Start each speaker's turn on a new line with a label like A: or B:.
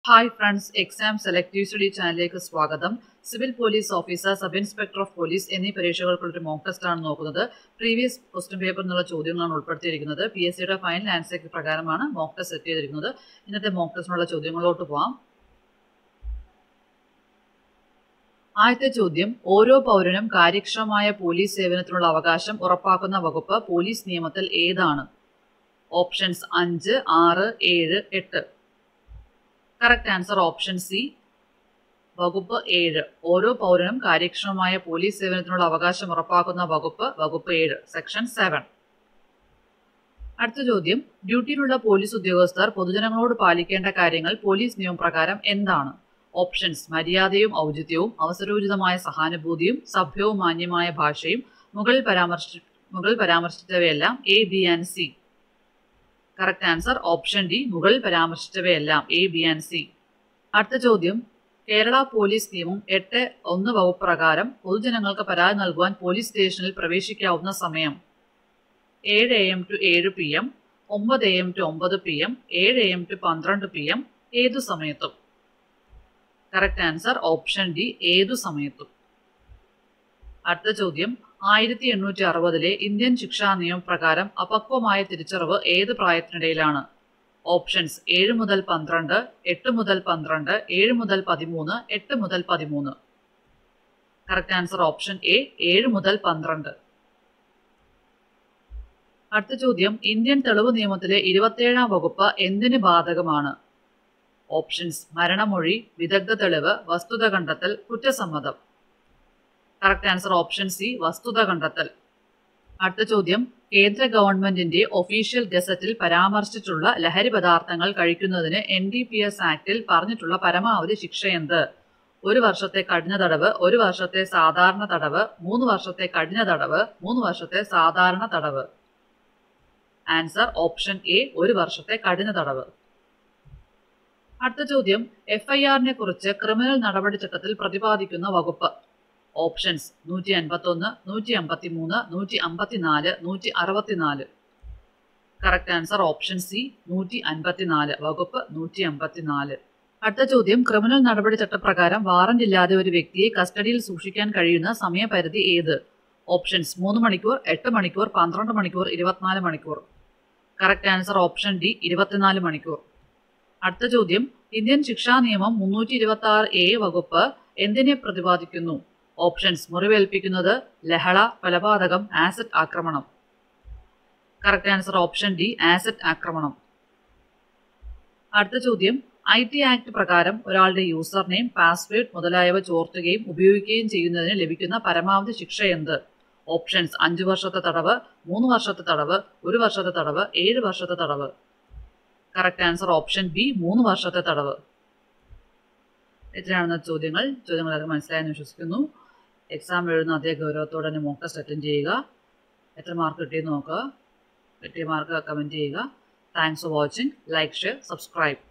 A: hi friends exam selective study ചാനലിലേക്ക് സ്വാഗതം civil police officer sub inspector of police എന്നീ പരീക്ഷകൾക്കുള്ളൊരു മോക്ക് ടെസ്റ്റ് ആണ് നോക്കുന്നത് പ്രീവിയസ് ക്വസ്റ്റ്യൻ പേപ്പർ എന്നുള്ള ചോദ്യങ്ങളാണ് ഉൾപ്പെടുത്തിയിരിക്കുന്നത് പി എസ് സിയുടെ ഫൈനൽ ആൻസർ പ്രകാരമാണ് മോക്ക് ടെസ്റ്റ് സെറ്റ് ചെയ്തിരിക്കുന്നത് ഇന്നത്തെ മോക്ക് ടെസ്റ്റിനുള്ള ചോദ്യങ്ങളിലോട്ട് പോവാം ആദ്യത്തെ ചോദ്യം ഓരോ പൗരനും കാര്യക്ഷമമായ പോലീസ് സേവനത്തിനുള്ള അവകാശം ഉറപ്പാക്കുന്ന വകുപ്പ് പോലീസ് നിയമത്തിൽ ഏതാണ് ഓപ്ഷൻസ് അഞ്ച് ആറ് ഏഴ് എട്ട് കറക്റ്റ് ആൻസർ ഓപ്ഷൻ സി വകുപ്പ് ഏഴ് ഓരോ പൗരനും കാര്യക്ഷമമായ പോലീസ് സേവനത്തിനുള്ള അവകാശം ഉറപ്പാക്കുന്ന വകുപ്പ് വകുപ്പ് ഏഴ് സെക്ഷൻ സെവൻ അടുത്ത ചോദ്യം ഡ്യൂട്ടിയിലുള്ള പോലീസ് ഉദ്യോഗസ്ഥർ പൊതുജനങ്ങളോട് പാലിക്കേണ്ട കാര്യങ്ങൾ പോലീസ് നിയമപ്രകാരം എന്താണ് ഓപ്ഷൻസ് മര്യാദയും ഔചിത്യവും അവസരോചിതമായ സഹാനുഭൂതിയും സഭ്യവും മാന്യമായ ഭാഷയും മുകളിൽ പരാമർശി മുകളിൽ പരാമർശിച്ചവയെല്ലാം A B and C correct answer option D മുകളിൽ പരാമർശിച്ചവയെല്ലാം എ ബി ആൻഡ് സി അടുത്ത ചോദ്യം കേരള പോലീസ് നിയമം എട്ട് ഒന്ന് വകുപ്പ് പ്രകാരം പൊതുജനങ്ങൾക്ക് പരാതി നൽകുവാൻ പോലീസ് സ്റ്റേഷനിൽ പ്രവേശിക്കാവുന്ന സമയം ഏഴ് എ എം ടു ഏഴ് പി എം ഒമ്പത് എ എം ടു ഒമ്പത് പി എം ഏഴ് എ എം ടു പന്ത്രണ്ട് പി എം ഏതു സമയത്തും കറക്റ്റ് ആൻസർ ഓപ്ഷൻ ഡി ഏതു സമയത്തും അടുത്ത ചോദ്യം ആയിരത്തി എണ്ണൂറ്റി അറുപതിലെ ഇന്ത്യൻ ശിക്ഷാ നിയമപ്രകാരം അപക്വമായ തിരിച്ചറിവ് ഏത് പ്രായത്തിനിടയിലാണ് ഓപ്ഷൻസ് ഏഴ് മുതൽ പന്ത്രണ്ട് എട്ട് മുതൽ പന്ത്രണ്ട് ഏഴ് മുതൽ പതിമൂന്ന് എട്ട് മുതൽ പതിമൂന്ന് കറക്റ്റ് ആൻസർ ഓപ്ഷൻ എ ഏഴ് മുതൽ പന്ത്രണ്ട് അടുത്ത ചോദ്യം ഇന്ത്യൻ തെളിവ് നിയമത്തിലെ ഇരുപത്തിയേഴാം വകുപ്പ് എന്തിന് ബാധകമാണ് ഓപ്ഷൻസ് മരണമൊഴി വിദഗ്ധ തെളിവ് വസ്തുത കണ്ടെത്തൽ കുറ്റസമ്മതം കറക്റ്റ് ആൻസർ ഓപ്ഷൻ സി വസ്തുത കണ്ടെത്തൽ അടുത്ത ചോദ്യം കേന്ദ്ര ഗവൺമെന്റിന്റെ ഒഫീഷ്യൽ ഗസറ്റിൽ പരാമർശിച്ചിട്ടുള്ള ലഹരി പദാർത്ഥങ്ങൾ കഴിക്കുന്നതിന് എൻ ഡി പി എസ് ആക്ടിൽ പറഞ്ഞിട്ടുള്ള പരമാവധി ശിക്ഷ എന്ത് ഒരു വർഷത്തെ കഠിന തടവ് ഒരു വർഷത്തെ സാധാരണ തടവ് മൂന്ന് വർഷത്തെ കഠിന തടവ് മൂന്ന് വർഷത്തെ സാധാരണ തടവ് ആൻസർ ഓപ്ഷൻ എ ഒരു വർഷത്തെ കഠിന തടവ് അടുത്ത ചോദ്യം എഫ്ഐആറിനെ കുറിച്ച് ക്രിമിനൽ നടപടി ചട്ടത്തിൽ പ്രതിപാദിക്കുന്ന വകുപ്പ് ഓപ്ഷൻസ് നൂറ്റി അൻപത്തൊന്ന് നൂറ്റി അമ്പത്തി മൂന്ന് നൂറ്റി അമ്പത്തിനാല് നൂറ്റി അറുപത്തിനാല് കറക്റ്റ് ആൻസർ ഓപ്ഷൻ സി നൂറ്റി അൻപത്തിനാല് വകുപ്പ് നൂറ്റി അമ്പത്തിനാല് അടുത്ത ചോദ്യം ക്രിമിനൽ നടപടി ചട്ടപ്രകാരം വാറന്റ് ഇല്ലാതെ ഒരു വ്യക്തിയെ കസ്റ്റഡിയിൽ സൂക്ഷിക്കാൻ കഴിയുന്ന സമയപരിധി ഏത് ഓപ്ഷൻസ് മൂന്ന് മണിക്കൂർ എട്ട് മണിക്കൂർ പന്ത്രണ്ട് മണിക്കൂർ ഇരുപത്തിനാല് മണിക്കൂർ കറക്റ്റ് ആൻസർ ഓപ്ഷൻ ഡി ഇരുപത്തിനാല് മണിക്കൂർ അടുത്ത ചോദ്യം ഇന്ത്യൻ ശിക്ഷാ നിയമം മുന്നൂറ്റി ഇരുപത്തി ആറ് എ വകുപ്പ് എന്തിനെ പ്രതിപാദിക്കുന്നു ഓപ്ഷൻസ് മുറിവേൽപ്പിക്കുന്നത് ലഹള കൊലപാതകം ആസിഡ് ആക്രമണം correct answer option D acid ആക്രമണം അടുത്ത ചോദ്യം ഐ ടി ആക്ട് പ്രകാരം ഒരാളുടെ യൂസർ നെയിം പാസ്വേഡ് മുതലായവ ചോർത്തുകയും ഉപയോഗിക്കുകയും ചെയ്യുന്നതിന് ലഭിക്കുന്ന പരമാവധി ശിക്ഷ എന്ത് ഓപ്ഷൻസ് അഞ്ചു വർഷത്തെ തടവ് മൂന്ന് വർഷത്തെ തടവ് ഒരു വർഷത്തെ തടവ് ഏഴ് വർഷത്തെ തടവ് കറക്റ്റ് ആൻസർ ഓപ്ഷൻ ബി മൂന്ന് വർഷത്തെ തടവ് ഇത്രയാണ് ചോദ്യങ്ങൾ ചോദ്യങ്ങൾ അത് മനസ്സിലായെന്ന് വിശ്വസിക്കുന്നു എക്സാം എഴുതുന്ന അതേ ഗൗരവത്തോടെ തന്നെ മോക്ക് ടെസ്റ്റ് അറ്റൻഡ് ചെയ്യുക എത്ര മാർക്ക് കിട്ടിയെന്ന് നോക്കുക കിട്ടിയ മാർക്ക് കമൻറ്റ് ചെയ്യുക thanks for watching like share subscribe